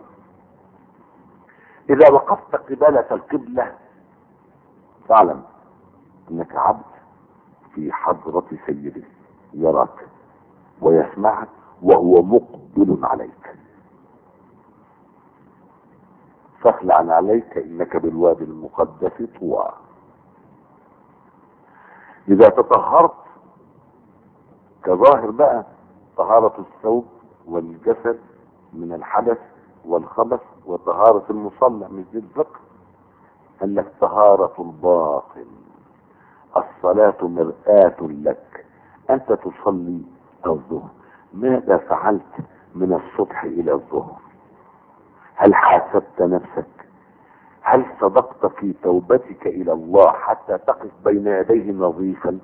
اذا وقفت قبالة القبلة فاعلم انك عبد في حضرة سيدك يراك ويسمعك وهو مقبل عليك فاخلع عليك انك بالوادي المقدس طوى اذا تطهرت كظاهر بقى طهارة الثوب والجسد من الحدث والخبث وطهارة المصلى مش دي الفقه قال لك طهارة الباطن الصلاة مرآة لك أنت تصلي الظهر ماذا فعلت من الصبح إلى الظهر هل حاسبت نفسك هل صدقت في توبتك إلى الله حتى تقف بين يديه نظيفا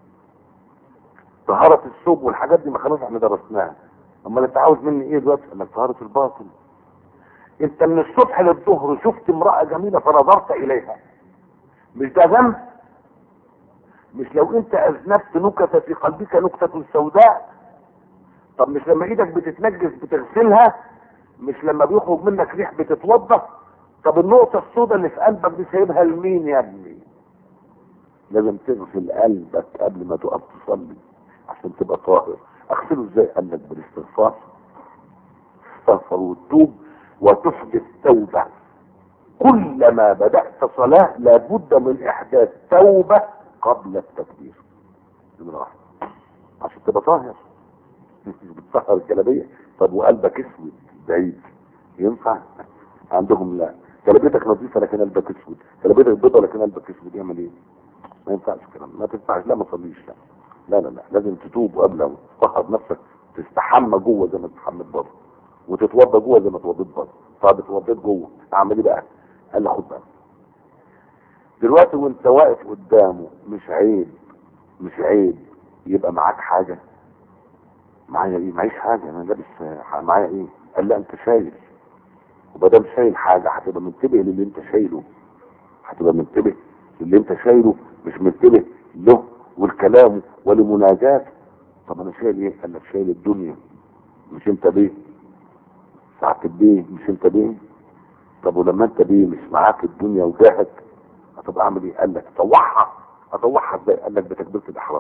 طهارة الثوب والحاجات دي ما خلاص احنا درسناها اما انت عاوز مني ايه دلوقتي قال لك طهارة الباطن انت من الصبح للظهر شفت امرأة جميلة فنظرت اليها مش ده ذنب مش لو انت اذنبت نكتة في قلبك نكتة سوداء طب مش لما ايدك بتتنجس بتغسلها مش لما بيخرج منك ريح بتتوضى طب النقطة السوداء اللي في قلبك دي سايبها لمين يا ابني لازم تغسل قلبك قبل ما تقف تصلي عشان تبقى طاهر اغسله ازاي قال لك بالاستغفار استغفر وتوب وتحدث توبة كلما بدأت صلاة لابد من احداث توبة قبل التكبير نمرة واحد عشان تبقى طاهر مش بتطهر الجلابية طب وقلبك اسود بعيد ينفع عندهم لا جلابيتك نظيفة لكن قلبك اسود جلابيتك بيضة لكن قلبك اسود يعمل ايه ما ينفعش الكلام ما تنفعش لا ما تصليش لا لا لا لا لازم تتوب قبل تطهر نفسك تستحمى جوه زي ما تستحمى بره وتتوضى جوه زي ما توضيت بره طب اتوضيت جوه اعمل ايه بقى قال لي خد بالك دلوقتي وانت واقف قدامه مش عيب مش عيب يبقى معاك حاجه معايا ايه معيش حاجه انا لابس معايا ايه قال لا انت شايل ومادام شايل حاجه هتبقى منتبه للي انت شايله هتبقى منتبه للي انت شايله مش منتبه له والكلام ولمناجاة طب انا شايل ايه قال لك شايل الدنيا مش انت بيه ساعة البيه مش انت بيه طب ولما انت بيه مش معاك الدنيا وجاهك هتبقى اعمل ايه قال لك طوعها اطوعها ازاي قال لك بتكبيرة الاحرام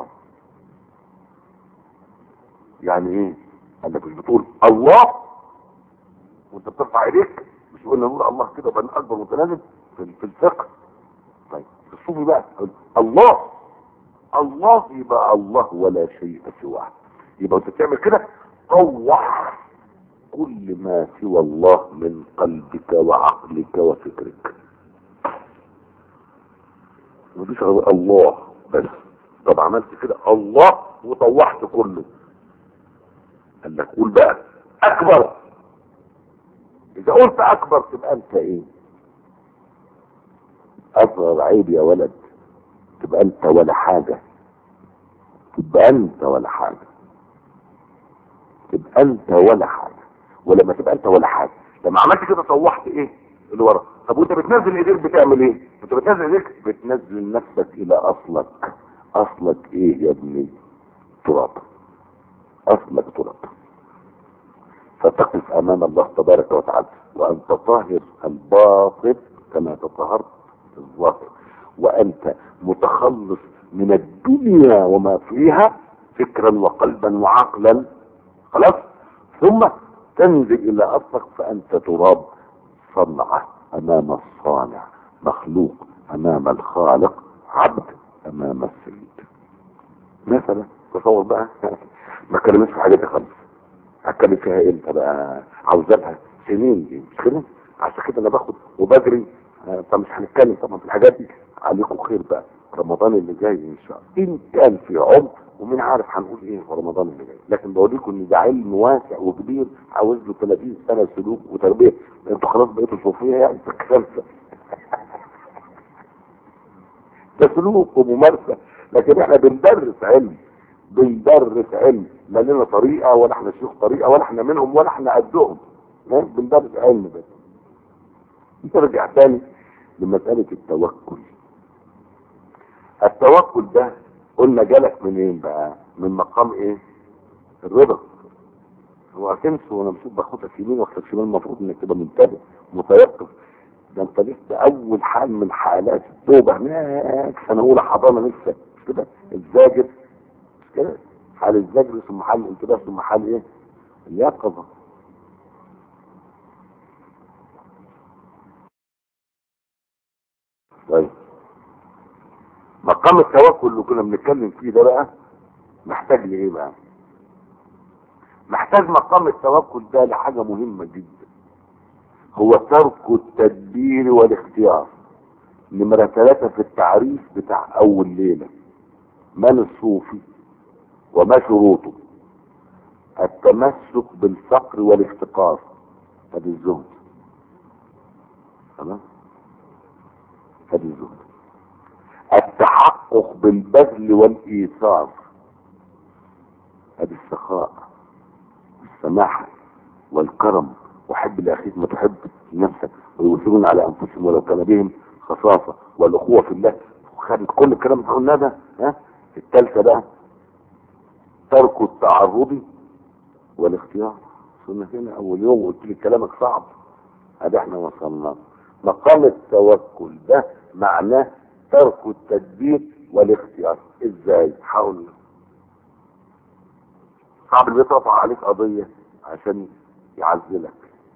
يعني ايه قال لك مش بتقول الله وانت بترفع ايديك مش قلنا نقول الله كده بل اكبر متنازل في في الفقه طيب في الصوفي بقى الله الله يبقى الله ولا شيء سواه يبقى انت بتعمل كده طوع كل ما سوى الله من قلبك وعقلك وفكرك مفيش غير الله بس طب عملت كده الله وطوحت كله قال لك قول بقى اكبر اذا قلت اكبر تبقى انت ايه اصغر عيب يا ولد تبقى انت ولا حاجة تبقى انت ولا حاجة تبقى انت ولا حاجة ولما تبقى انت ولا حاجة لما عملت كده طوحت ايه اللي ورا طب وانت بتنزل ايديك بتعمل ايه انت بتنزل ايديك بتنزل نفسك الى اصلك اصلك ايه يا ابني تراب اصلك تراب فتقف امام الله تبارك وتعالى وانت طاهر الباطن كما تطهرت الظاهر وانت متخلص من الدنيا وما فيها فكرا وقلبا وعقلا خلاص ثم تنزل الى اصلك فانت تراب صنعة امام الصانع مخلوق امام الخالق عبد امام السيد مثلا تصور بقى ما كلمتش في حاجات خالص هتكلم فيها امتى بقى عاوزاتها سنين دي مش كده عشان كده انا باخد وبجري آه، فمش هنتكلم طبعا في الحاجات دي عليكم خير بقى رمضان اللي جاي ان شاء الله ان كان في عمر ومين عارف هنقول ايه في رمضان اللي جاي لكن بوريكم ان ده علم واسع وكبير عاوز له 30 سنه سلوك وتربيه انتوا خلاص بقيتوا صوفيه يعني في الخمسه ده سلوك وممارسه لكن احنا بندرس علم بندرس علم لا لنا طريقه ولا احنا شيوخ طريقه ولا احنا منهم ولا احنا قدهم لا، بندرس علم بس نرجع تاني لمساله التوكل التوكل ده قلنا جالك منين بقى من مقام ايه الرضا وهتنسى وانا بشوف باخدك يمين واخدك شمال المفروض انك تبقى منتبه متيقظ ده انت لسه اول حال من حالات التوبه هناك سنه اولى حضانه لسه مش كده الزاجر مش كده حال الزجر ثم حال الانتباه ثم حال ايه اليقظه طيب مقام التوكل اللي كنا بنتكلم فيه ده بقى محتاج لايه بقى محتاج مقام التوكل ده لحاجه مهمه جدا هو ترك التدبير والاختيار نمرة ثلاثة في التعريف بتاع أول ليلة من الصوفي وما شروطه التمسك بالفقر والافتقار هذه الزهد تمام هذه الزهد التحقق بالبذل والإيثار هذه السخاء السماحة والكرم وحب لأخيك ما تحب نفسك ويؤثرون على أنفسهم ولو كان بهم خصاصة والأخوة في الله خد كل الكلام اللي قلناه ده ها الثالثة بقى ترك التعرض والاختيار قلنا هنا أول يوم قلت لي كلامك صعب هذا احنا وصلنا مقام التوكل ده معناه ترك التدبير والاختيار ازاي حاول صعب اللي بيطرح عليك قضية عشان يعزلك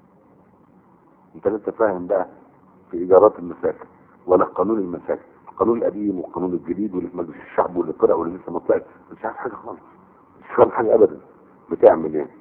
انت لسه فاهم بقى في ايجارات المساكن ولا قانون المساكن القانون القديم والقانون الجديد واللي في مجلس الشعب واللي طلع واللي لسه ما طلعش مش عارف حاجه خالص مش فاهم حاجه ابدا بتعمل ايه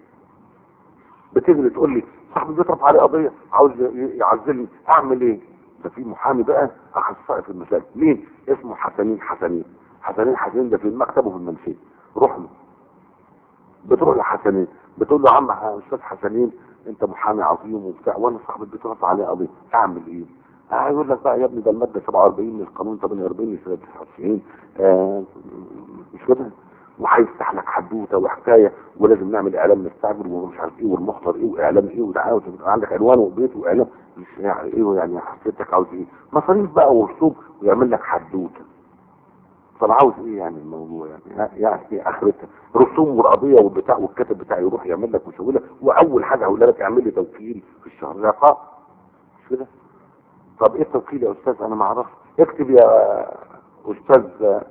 بتجري تقول لي صاحبي بيطرح عليه قضيه عاوز ي- يعزلني اعمل ايه ده في محامي بقى اخصائي في المساجد مين اسمه حسنين حسنين حسنين حسنين ده في مكتبه في المنشيه روح له بتروح لحسنين بتقول له يا عم استاذ حسنين انت محامي عظيم وبتاع وانا صاحب البيت رفع عليه قضيه اعمل ايه؟ آه يقول لك بقى يا ابني ده الماده 47 من القانون 48 لسنه 99 آه مش كده؟ وهيفتح لك حدوته وحكايه ولازم نعمل اعلان مستعجل ومش عارف ايه والمحضر ايه واعلان ايه ودعايه وتبقى عندك عنوان وبيت واعلان مش يعني ايه يعني حسيتك عاوز ايه؟ مصاريف بقى ورسوم ويعمل لك حدوته طب عاوز ايه يعني الموضوع يعني يعني ايه اخرتها رسوم والقضيه والبتاع والكاتب بتاعي يروح يعمل لك ويسوي لك واول حاجه هقول لك اعمل لي توكيل في الشهر العقاء مش كده طب ايه التوكيل يا استاذ انا ما اعرفش اكتب يا استاذ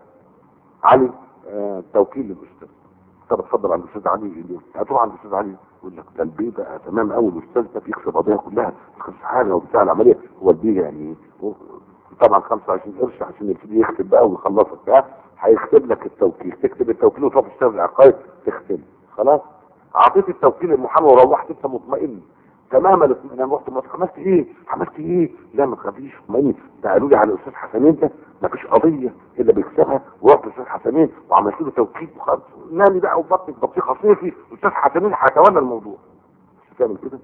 علي آه، توكيل للاستاذ طب اتفضل عند الاستاذ علي اليوم هتروح عند الاستاذ علي يقول لك ده البيه بقى تمام قوي الاستاذ ده بيكسب قضيه كلها بيكسب حاجه وبتاع العمليه هو البيه يعني طبعا 25 قرش عشان يبتدي يكتب بقى ويخلصك بقى هيكتب لك التوكيل تكتب التوكيل وتروح تشتغل العقائد تختم خلاص اعطيت التوكيل للمحامي وروحت انت مطمئن تماما الاطمئنان رحت مصر عملت ايه؟ عملت ايه؟ لا ما تخافيش اطمئني ده قالوا لي على الاستاذ حسنين ده ما فيش قضيه الا بيكسبها ورحت الاستاذ حسنين وعملت له توكيل وخلاص نامي بقى وبطنك بطيخه صيفي الاستاذ حسنين هيتولى الموضوع مش تعمل كده؟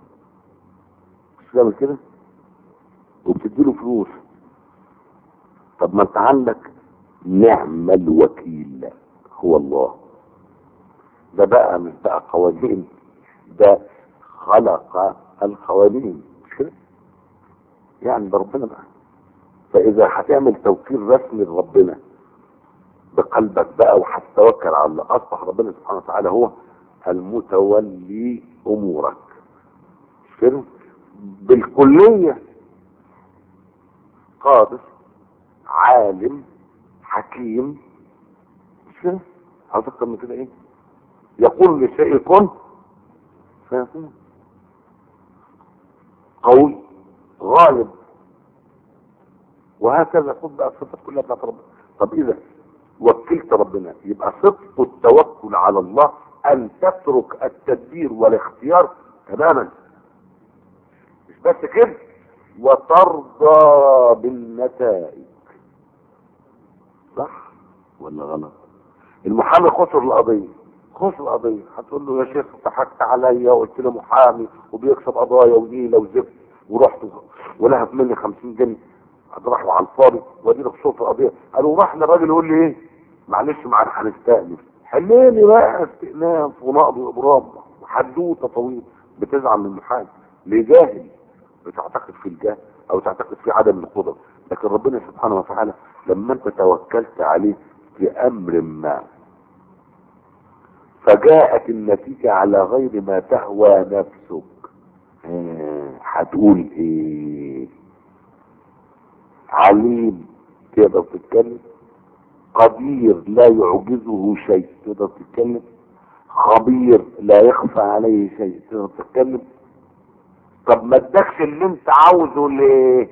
مش تعمل كده؟ وبتدي له فلوس طب ما انت عندك نعم الوكيل هو الله ده بقى مش بقى قوانين ده خلق القوانين مش كده يعني ده ربنا بقى فاذا هتعمل توكيل رسمي لربنا بقلبك بقى وهتتوكل على الله اصبح ربنا سبحانه وتعالى هو المتولي امورك مش كده بالكليه قادر عالم حكيم مش كده عاوز اكتر من كده ايه يقول لشيء كن فيكون قوي غالب وهكذا خد بقى الصفات كلها بتاعت ربنا طب اذا وكلت ربنا يبقى صدق التوكل على الله ان تترك التدبير والاختيار تماما مش بس كده وترضى بالنتائج صح ولا غلط المحامي خسر القضيه خسر القضيه هتقول له يا شيخ انت حكت عليا وقلت له محامي وبيكسب قضايا ونيله وزفت ورحت ولهب مني 50 جنيه راحوا على الفاضي وادينا خسرت القضيه قالوا راح للراجل يقول لي ايه معلش معانا هنستأنف حليني بقى استئناف ونقض وابرام وحدوته طويل بتزعل من المحامي ليه جاهل بتعتقد في الجهل او تعتقد في عدم القدره لكن ربنا سبحانه وتعالى لما انت توكلت عليه في امر ما فجاءت النتيجة على غير ما تهوى نفسك آه، هتقول ايه عليم تقدر تتكلم قدير لا يعجزه شيء تقدر تتكلم خبير لا يخفى عليه شيء تقدر تتكلم طب ما ادكش اللي انت عاوزه ليه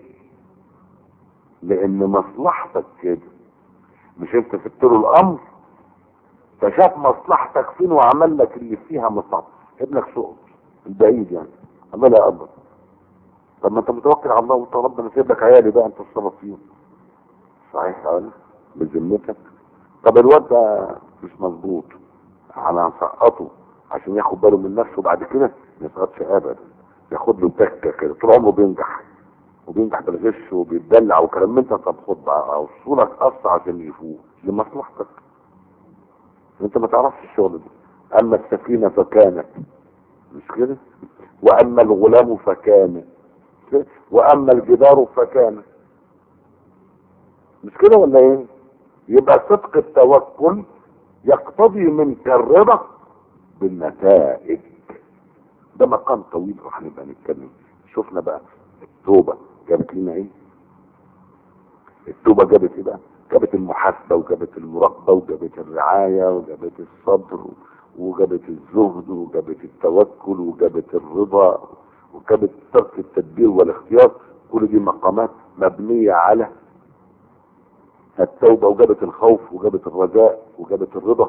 لان مصلحتك كده مش انت سبت له الامر فشاف مصلحتك فين وعمل لك اللي فيها مصلحتك ابنك سقط البعيد يعني الله لا يقدر طب ما انت متوكل على الله وانت ربنا سيب لك عيالي بقى انت السبب فيهم صحيح ولا بذمتك طب الواد ده مش مظبوط انا هنسقطه عشان ياخد باله من نفسه بعد كده ما يسقطش ابدا ياخد له تكه كده طول عمره بينجح وبينجح بالغش وبيتدلع وكلام من انت طب خد بقى اوصلك قص عشان يفوق لمصلحتك انت ما تعرفش الشغل ده اما السفينه فكانت مش كده واما الغلام فكان واما الجدار فكان مش كده ولا ايه يبقى صدق التوكل يقتضي منك الرضا بالنتائج ده مقام طويل وهنبقى نتكلم شفنا بقى التوبة جابت لنا ايه التوبة جابت ايه بقى جابت المحاسبة وجابت المراقبة وجابت الرعاية وجابت الصبر وجابت الزهد وجابت التوكل وجابت الرضا وجابت ترك التدبير والاختيار كل دي مقامات مبنية على التوبة وجابت الخوف وجابت الرجاء وجابت الرضا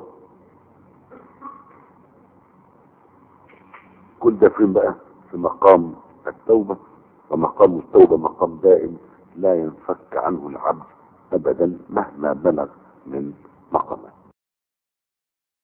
كل ده فين بقى في مقام التوبة ومقام التوبة مقام دائم لا ينفك عنه العبد ابدا مهما بلغ من مقامات